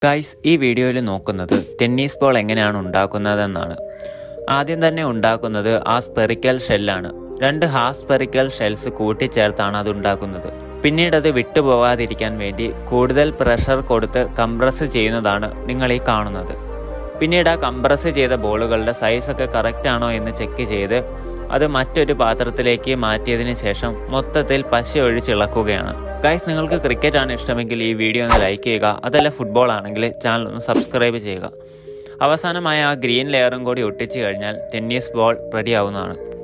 guys ഈ വീഡിയോയിൽ നോക്കുന്നത് ടെന്നീസ് ബോൾ എങ്ങനെയാണ് ഉണ്ടാക്കുന്നതെന്നാണ് ആദ്യം തന്നെ ഉണ്ടാക്കുന്നത് ആ സ്പെറിക്കൽ ഷെല്ലാണ് രണ്ട് ഹാഫ് സ്പെറിക്കൽ ഷെൽസ് കൂട്ടിച്ചേർത്താണ് അത് ഉണ്ടാക്കുന്നത് പിന്നീട് അത് വിട്ടുപോകാതിരിക്കാൻ വേണ്ടി കൂടുതൽ പ്രഷർ കൊടുത്ത് കംപ്രസ് ചെയ്യുന്നതാണ് നിങ്ങൾ ഈ കാണുന്നത് പിന്നീട് ആ കംപ്രസ് ചെയ്ത ബോളുകളുടെ സൈസൊക്കെ കറക്റ്റ് ആണോ എന്ന് ചെക്ക് ചെയ്ത് അത് മറ്റൊരു പാത്രത്തിലേക്ക് മാറ്റിയതിന് ശേഷം മൊത്തത്തിൽ പശ ഒഴിച്ചിളക്കുകയാണ് ഗൈസ് നിങ്ങൾക്ക് ക്രിക്കറ്റ് ആണ് ഇഷ്ടമെങ്കിൽ ഈ വീഡിയോ ഒന്ന് ലൈക്ക് ചെയ്യുക അതല്ല ഫുട്ബോൾ ആണെങ്കിൽ ചാനൽ ഒന്ന് സബ്സ്ക്രൈബ് ചെയ്യുക അവസാനമായ ആ ഗ്രീൻ ലെയറും കൂടി ഒട്ടിച്ചു കഴിഞ്ഞാൽ ടെന്നീസ് ബോൾ റെഡി ആവുന്നതാണ്